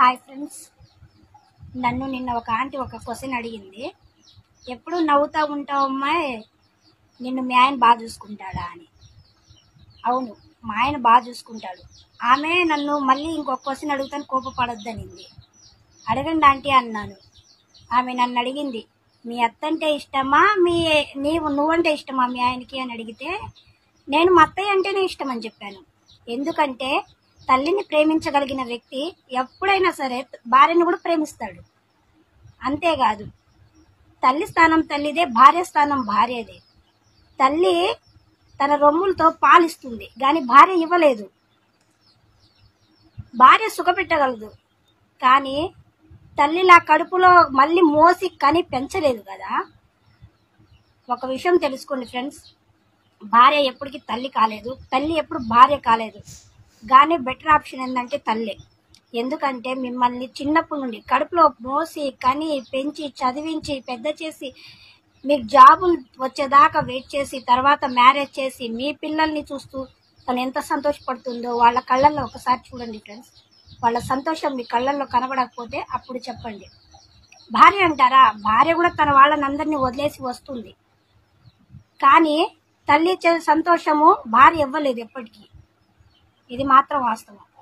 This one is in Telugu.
హాయ్ ఫ్రెండ్స్ నన్ను నిన్న ఒక ఆంటీ ఒక క్వశ్చన్ అడిగింది ఎప్పుడు నవ్వుతా ఉంటావు అమ్మాయి నిన్ను మీ ఆయన బాగా చూసుకుంటాడా అని అవును మా ఆయన బాగా చూసుకుంటాడు ఆమె నన్ను మళ్ళీ ఇంకొక క్వశ్చన్ అడుగుతాను కోపపడొద్దనింది అడగండి ఆంటీ అన్నాను ఆమె నన్ను అడిగింది మీ అత్తంటే ఇష్టమా మీ నీవు నువ్వంటే ఇష్టమా మీ ఆయనకి అని అడిగితే నేను మా అత్తయ్య అంటేనే ఇష్టం అని చెప్పాను ఎందుకంటే తల్లిని ప్రేమించగలిగిన వ్యక్తి ఎప్పుడైనా సరే భార్యను కూడా ప్రేమిస్తాడు అంతేకాదు తల్లి స్థానం తల్లిదే భార్య స్థానం భార్యదే తల్లి తన రొమ్ములతో పాలిస్తుంది కానీ భార్య ఇవ్వలేదు భార్య సుఖపెట్టగలదు కానీ తల్లిలా కడుపులో మళ్ళీ మోసి కని పెంచలేదు కదా ఒక విషయం తెలుసుకోండి ఫ్రెండ్స్ భార్య ఎప్పటికీ తల్లి కాలేదు తల్లి ఎప్పుడు భార్య కాలేదు కానీ బెటర్ ఆప్షన్ ఏంటంటే తల్లే ఎందుకంటే మిమ్మల్ని చిన్నప్పటి నుండి కడుపులో మోసి కని పెంచి చదివించి పెద్ద చేసి మీకు జాబులు వచ్చేదాకా వెయిట్ చేసి తర్వాత మ్యారేజ్ చేసి మీ పిల్లల్ని చూస్తూ తను ఎంత సంతోషపడుతుందో వాళ్ళ కళ్ళల్లో ఒకసారి చూడండి ఫ్రెండ్స్ వాళ్ళ సంతోషం మీ కళ్ళల్లో కనబడకపోతే అప్పుడు చెప్పండి భార్య అంటారా భార్య కూడా తన వాళ్ళని అందరినీ వదిలేసి వస్తుంది కానీ తల్లి ఇచ్చే సంతోషము భార్య ఇవ్వలేదు ఎప్పటికీ ఇది మాత్రం వాస్తవం